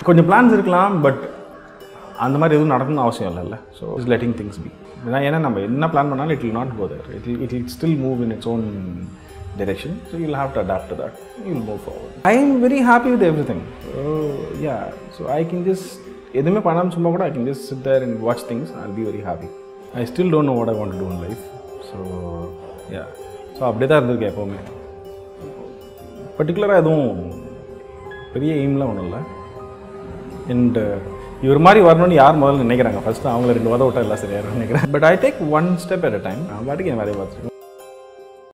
கொஞ்சம் பிளான்ஸ் இருக்கலாம் பட் அந்த மாதிரி எதுவும் நடக்கணும்னு அவசியம் இல்லைல்ல so is letting things be ஏன்னா ஏன்னா நம்ம என்ன பிளான் பண்ணாலும் it will not go there it it'll still move in its own direction so you'll have to adapt to that you'll move forward i am very happy with everything so yeah so i can just எதுவுமே பண்ணாமல் சும்மா கூட I can just sit there and watch things I be very happy I still don't know what I want to do in life so yeah so அப்படியே தான் இருந்திருக்கேன் எப்போவுமே பர்டிகுலராக எதுவும் பெரிய எய்ம்லாம் ஒன்றும் இல்லை அண்ட் இவர் மாதிரி வரணும்னு யார் முதல்ல நினைக்கிறாங்க ஃபஸ்ட்டு அவங்கள ரெண்டு வத விட்டா எல்லாம் சரியாக நினைக்கிறேன் but I take one step at a time நான் பாட்டுக்கு என் வேலையை பார்த்துருக்கேன்